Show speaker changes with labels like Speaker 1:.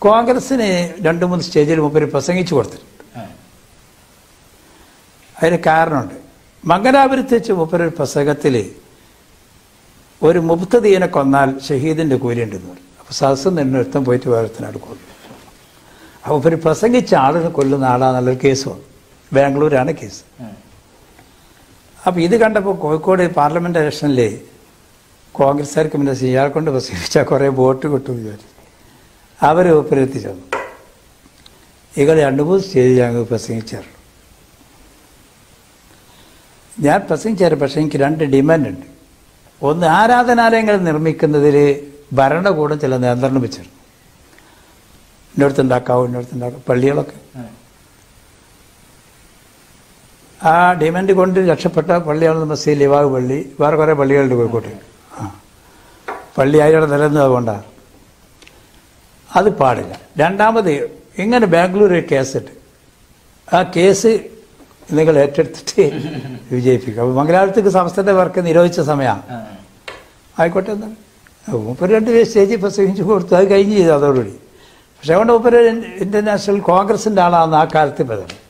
Speaker 1: കോൺഗ്രസിന് രണ്ട് മൂന്ന് സ്റ്റേജിൽ മുമ്പ് പ്രസംഗിച്ചു കൊടുത്തിട്ടുണ്ട് അതിന് കാരണമുണ്ട് മംഗലാപുരത്ത് വെച്ച് മൂപ്പരൊരു പ്രസംഗത്തിൽ ഒരു മുബ്തദീനെ കൊന്നാൽ ഷഹീദിന്റെ കൂലിയുണ്ടെന്ന് പറയും അപ്പൊ സദസ്സ് നിന്നൊരുത്തം പോയിട്ട് വേറൊരുത്തനാട് കൊല്ലും അപ്പൊ ഇവർ പ്രസംഗിച്ച ആളിനെ കൊല്ലുന്ന ആളാന്നുള്ളൊരു കേസ് വന്നു ബാംഗ്ലൂരാണ് കേസ് അപ്പൊ ഇത് കണ്ടപ്പോൾ കോഴിക്കോട് പാർലമെന്റ് ഇലക്ഷനിൽ കോൺഗ്രസ്സുകാർക്ക് പിന്നെ ഇയാളെ കൊണ്ട് പ്രസംഗിച്ചാൽ കുറേ വോട്ട് കിട്ടും വിചാരിച്ചു അവർ ഒപ്പരെത്തിച്ചു വന്നു ഇയാൾ രണ്ട് മൂന്ന് സ്റ്റേജിൽ ഞങ്ങൾ പ്രസംഗിച്ചാറുള്ളൂ ഞാൻ പ്രസംഗിച്ചാറ് പക്ഷേ എനിക്ക് രണ്ട് ഡിമാൻഡ് ഉണ്ട് ഒന്ന് ആരാധനാലയങ്ങൾ നിർമ്മിക്കുന്നതിൽ ഭരണകൂടം ചില നിയന്ത്രണം വെച്ചിരുന്നു ഇന്നടത്ത് ഉണ്ടാക്കാവോ ഇന്നടത്ത് ഉണ്ടാക്കാം പള്ളികളൊക്കെ ആ ഡിമാൻഡ് കൊണ്ട് രക്ഷപ്പെട്ട പള്ളിയാണ് മസീൽ ലിവാഗ് പള്ളി വേറെ കുറേ പള്ളികളുണ്ട് കോഴിക്കോട്ട് ആ പള്ളി അതിലൂടെ നിലനിന്നത് കൊണ്ടാണ് അത് പാടില്ല രണ്ടാമത് ഇങ്ങനെ ബാംഗ്ലൂർ ഒരു കേസുണ്ട് ആ കേസ് നിങ്ങൾ ഏറ്റെടുത്തിട്ട് വിജയിപ്പിക്കും അപ്പോൾ മംഗലാപുരത്തേക്ക് സംസ്ഥാനത്തെ വർക്ക് നിരോധിച്ച സമയമാണ് ആയിക്കോട്ടെ എന്താണ് മൂപ്പര് രണ്ട് സ്റ്റേജിൽ പ്രസംഗിച്ച് കൊടുത്തു അത് കഴിഞ്ഞ് ചെയ്തു അതോടുകൂടി പക്ഷെ അതുകൊണ്ട് മൂപ്പര് ഇന്റർനാഷണൽ കോൺഗ്രസിന്റെ ആളാണെന്ന് ആ കാലത്ത് പ്രധാനം